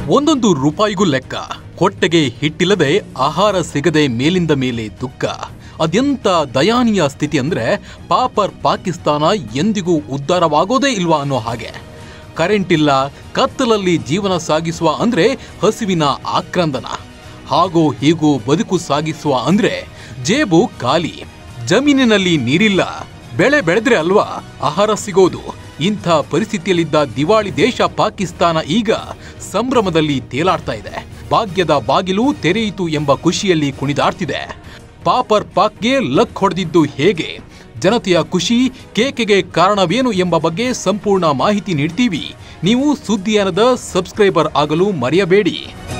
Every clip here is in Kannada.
ಒಂದೊಂದು ರೂಪಾಯಿಗೂ ಲೆಕ್ಕ ಹೊಟ್ಟೆಗೆ ಹಿಟ್ಟಿಲ್ಲದೆ ಆಹಾರ ಸಿಗದೆ ಮೇಲಿಂದ ಮೇಲೆ ದುಃಖ ಅದೆಂತ ದಯಾನೀಯ ಸ್ಥಿತಿ ಅಂದ್ರೆ ಪಾಪರ್ ಪಾಕಿಸ್ತಾನ ಎಂದಿಗೂ ಉದ್ಧಾರವಾಗೋದೇ ಇಲ್ವಾ ಅನ್ನೋ ಹಾಗೆ ಕರೆಂಟ್ ಇಲ್ಲ ಕತ್ತಲಲ್ಲಿ ಜೀವನ ಸಾಗಿಸುವ ಅಂದ್ರೆ ಹಸಿವಿನ ಆಕ್ರಂದನ ಹಾಗೋ ಹೀಗೋ ಬದುಕು ಸಾಗಿಸುವ ಅಂದ್ರೆ ಜೇಬು ಖಾಲಿ ಜಮೀನಿನಲ್ಲಿ ನೀರಿಲ್ಲ ಬೆಳೆ ಬೆಳೆದ್ರೆ ಅಲ್ವಾ ಆಹಾರ ಸಿಗೋದು ಇಂಥ ಪರಿಸ್ಥಿತಿಯಲ್ಲಿದ್ದ ದಿವಾಳಿ ದೇಶ ಪಾಕಿಸ್ತಾನ ಈಗ ಸಂಭ್ರಮದಲ್ಲಿ ತೇಲಾಡ್ತಾ ಇದೆ ಭಾಗ್ಯದ ಬಾಗಿಲು ತೆರೆಯಿತು ಎಂಬ ಖುಷಿಯಲ್ಲಿ ಕುಣಿದಾಡ್ತಿದೆ ಪಾಪರ್ ಪಾಕ್ಗೆ ಲಕ್ ಹೊಡೆದಿದ್ದು ಹೇಗೆ ಜನತೆಯ ಖುಷಿ ಕೇಕೆಗೆ ಕಾರಣವೇನು ಎಂಬ ಬಗ್ಗೆ ಸಂಪೂರ್ಣ ಮಾಹಿತಿ ನೀಡ್ತೀವಿ ನೀವು ಸುದ್ದಿಯಾನದ ಸಬ್ಸ್ಕ್ರೈಬರ್ ಆಗಲು ಮರೆಯಬೇಡಿ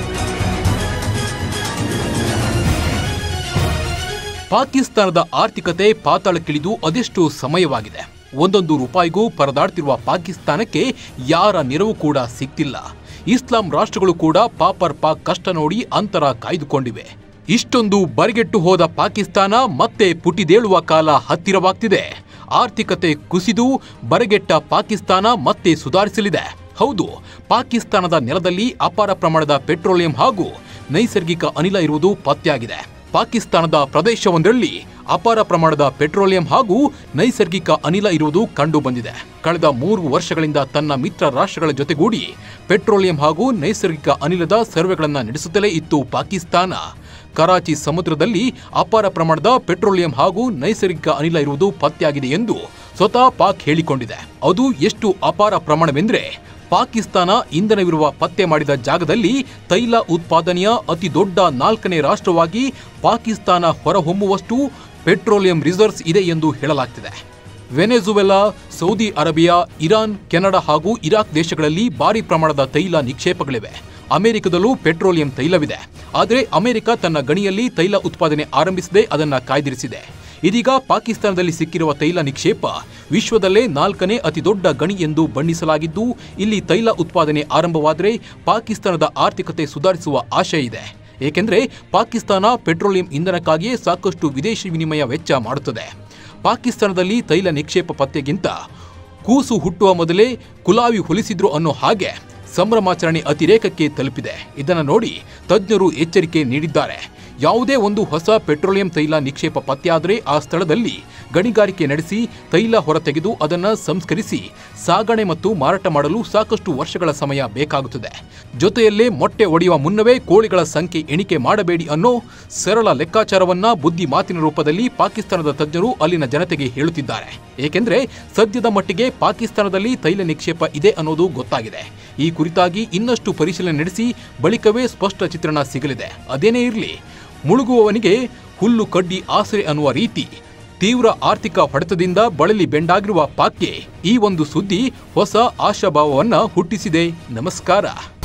ಪಾಕಿಸ್ತಾನದ ಆರ್ಥಿಕತೆ ಪಾತಾಳಕ್ಕಿಳಿದು ಅದೆಷ್ಟು ಸಮಯವಾಗಿದೆ ಒಂದೊಂದು ರೂಪಾಯಿಗೂ ಪರದಾಡ್ತಿರುವ ಪಾಕಿಸ್ತಾನಕ್ಕೆ ಯಾರ ನೆರವು ಕೂಡ ಸಿಗ್ತಿಲ್ಲ ಇಸ್ಲಾಂ ರಾಷ್ಟ್ರಗಳು ಕೂಡ ಪಾಪರ್ ಪಾಕ್ ಕಷ್ಟ ನೋಡಿ ಅಂತರ ಕಾಯ್ದುಕೊಂಡಿವೆ ಇಷ್ಟೊಂದು ಬರಿಗೆಟ್ಟು ಹೋದ ಪಾಕಿಸ್ತಾನ ಮತ್ತೆ ಪುಟಿದೇಳುವ ಕಾಲ ಹತ್ತಿರವಾಗ್ತಿದೆ ಆರ್ಥಿಕತೆ ಕುಸಿದು ಬರಗೆಟ್ಟ ಪಾಕಿಸ್ತಾನ ಮತ್ತೆ ಸುಧಾರಿಸಲಿದೆ ಹೌದು ಪಾಕಿಸ್ತಾನದ ನೆಲದಲ್ಲಿ ಅಪಾರ ಪ್ರಮಾಣದ ಪೆಟ್ರೋಲಿಯಂ ಹಾಗೂ ನೈಸರ್ಗಿಕ ಅನಿಲ ಇರುವುದು ಪತ್ತೆಯಾಗಿದೆ ಪಾಕಿಸ್ತಾನದ ಪ್ರದೇಶವೊಂದರಲ್ಲಿ ಅಪಾರ ಪ್ರಮಾಣದ ಪೆಟ್ರೋಲಿಯಂ ಹಾಗೂ ನೈಸರ್ಗಿಕ ಅನಿಲ ಇರುವುದು ಕಂಡು ಬಂದಿದೆ ಕಳೆದ ಮೂರು ವರ್ಷಗಳಿಂದ ತನ್ನ ಮಿತ್ರ ರಾಷ್ಟ್ರಗಳ ಜೊತೆಗೂಡಿ ಪೆಟ್ರೋಲಿಯಂ ಹಾಗೂ ನೈಸರ್ಗಿಕ ಅನಿಲದ ಸರ್ವೆಗಳನ್ನು ನಡೆಸುತ್ತಲೇ ಇತ್ತು ಪಾಕಿಸ್ತಾನ ಕರಾಚಿ ಸಮುದ್ರದಲ್ಲಿ ಅಪಾರ ಪ್ರಮಾಣದ ಪೆಟ್ರೋಲಿಯಂ ಹಾಗೂ ನೈಸರ್ಗಿಕ ಅನಿಲ ಇರುವುದು ಪತ್ತೆಯಾಗಿದೆ ಎಂದು ಸ್ವತಃ ಪಾಕ್ ಹೇಳಿಕೊಂಡಿದೆ ಅದು ಎಷ್ಟು ಅಪಾರ ಪ್ರಮಾಣವೆಂದ್ರೆ ಪಾಕಿಸ್ತಾನ ಇಂಧನವಿರುವ ಪತ್ತೆ ಮಾಡಿದ ಜಾಗದಲ್ಲಿ ತೈಲ ಉತ್ಪಾದನೆಯ ಅತಿ ದೊಡ್ಡ ನಾಲ್ಕನೇ ರಾಷ್ಟ್ರವಾಗಿ ಪಾಕಿಸ್ತಾನ ಹೊರಹೊಮ್ಮುವಷ್ಟು ಪೆಟ್ರೋಲಿಯಂ ರಿಸರ್ವ್ಸ್ ಇದೆ ಎಂದು ಹೇಳಲಾಗ್ತಿದೆ Venezuela Saudi Arabia Iran Canada ಹಾಗೂ ಇರಾಕ್ ದೇಶಗಳಲ್ಲಿ ಭಾರಿ ಪ್ರಮಾಣದ ತೈಲ ನಿಕ್ಷೇಪಗಳಿವೆ ಅಮೆರಿಕದಲ್ಲೂ ಪೆಟ್ರೋಲಿಯಂ ತೈಲವಿದೆ ಆದರೆ ಅಮೆರಿಕ ತನ್ನ ಗಣಿಯಲ್ಲಿ ತೈಲ ಉತ್ಪಾದನೆ ಆರಂಭಿಸದೆ ಅದನ್ನ ಕಾಯ್ದಿರಿಸಿದೆ ಇದೀಗ ಪಾಕಿಸ್ತಾನದಲ್ಲಿ ಸಿಕ್ಕಿರುವ ತೈಲ ನಿಕ್ಷೇಪ ವಿಶ್ವದಲ್ಲೇ ನಾಲ್ಕನೇ ಅತಿ ದೊಡ್ಡ ಗಣಿ ಎಂದು ಬಣ್ಣಿಸಲಾಗಿದ್ದು ಇಲ್ಲಿ ತೈಲ ಉತ್ಪಾದನೆ ಆರಂಭವಾದರೆ ಪಾಕಿಸ್ತಾನದ ಆರ್ಥಿಕತೆ ಸುಧಾರಿಸುವ ಆಶಯ ಇದೆ ಏಕೆಂದರೆ ಪಾಕಿಸ್ತಾನ ಪೆಟ್ರೋಲಿಯಂ ಇಂಧನಕ್ಕಾಗಿಯೇ ಸಾಕಷ್ಟು ವಿದೇಶಿ ವಿನಿಮಯ ವೆಚ್ಚ ಮಾಡುತ್ತದೆ ಪಾಕಿಸ್ತಾನದಲ್ಲಿ ತೈಲ ನಿಕ್ಷೇಪ ಪತ್ತೆಗಿಂತ ಕೂಸು ಹುಟ್ಟುವ ಮೊದಲೇ ಕುಲಾವಿ ಹೊಲಿಸಿದ್ರು ಅನ್ನೋ ಹಾಗೆ ಸಂಭ್ರಮಾಚರಣೆ ಅತಿರೇಕಕ್ಕೆ ತಲುಪಿದೆ ಇದನ್ನು ನೋಡಿ ತಜ್ಞರು ಎಚ್ಚರಿಕೆ ನೀಡಿದ್ದಾರೆ ಯಾವುದೇ ಒಂದು ಹೊಸ ಪೆಟ್ರೋಲಿಯಂ ತೈಲ ನಿಕ್ಷೇಪ ಪತ್ತೆಯಾದರೆ ಆ ಸ್ಥಳದಲ್ಲಿ ಗಣಿಗಾರಿಕೆ ನಡೆಸಿ ತೈಲ ಹೊರತೆಗೆದು ಅದನ್ನು ಸಂಸ್ಕರಿಸಿ ಸಾಗಣೆ ಮತ್ತು ಮಾರಾಟ ಮಾಡಲು ಸಾಕಷ್ಟು ವರ್ಷಗಳ ಸಮಯ ಬೇಕಾಗುತ್ತದೆ ಜೊತೆಯಲ್ಲೇ ಮೊಟ್ಟೆ ಒಡೆಯುವ ಮುನ್ನವೇ ಕೋಳಿಗಳ ಸಂಖ್ಯೆ ಎಣಿಕೆ ಮಾಡಬೇಡಿ ಅನ್ನೋ ಸರಳ ಲೆಕ್ಕಾಚಾರವನ್ನ ಬುದ್ಧಿ ಮಾತಿನ ರೂಪದಲ್ಲಿ ಪಾಕಿಸ್ತಾನದ ತಜ್ಞರು ಅಲ್ಲಿನ ಜನತೆಗೆ ಹೇಳುತ್ತಿದ್ದಾರೆ ಏಕೆಂದರೆ ಸದ್ಯದ ಮಟ್ಟಿಗೆ ಪಾಕಿಸ್ತಾನದಲ್ಲಿ ತೈಲ ನಿಕ್ಷೇಪ ಇದೆ ಅನ್ನೋದು ಗೊತ್ತಾಗಿದೆ ಈ ಕುರಿತಾಗಿ ಇನ್ನಷ್ಟು ಪರಿಶೀಲನೆ ನಡೆಸಿ ಬಳಿಕವೇ ಸ್ಪಷ್ಟ ಚಿತ್ರಣ ಸಿಗಲಿದೆ ಅದೇನೇ ಇರಲಿ ಮುಳುಗುವವನಿಗೆ ಹುಲ್ಲು ಕಡ್ಡಿ ಆಸರೆ ಅನ್ನುವ ರೀತಿ ತೀವ್ರ ಆರ್ಥಿಕ ಹೊಡೆತದಿಂದ ಬಳಲಿ ಬೆಂಡಾಗಿರುವ ಪಾಕ್ಗೆ ಈ ಒಂದು ಸುದ್ದಿ ಹೊಸ ಆಶಾಭಾವವನ್ನ ಹುಟ್ಟಿಸಿದೆ ನಮಸ್ಕಾರ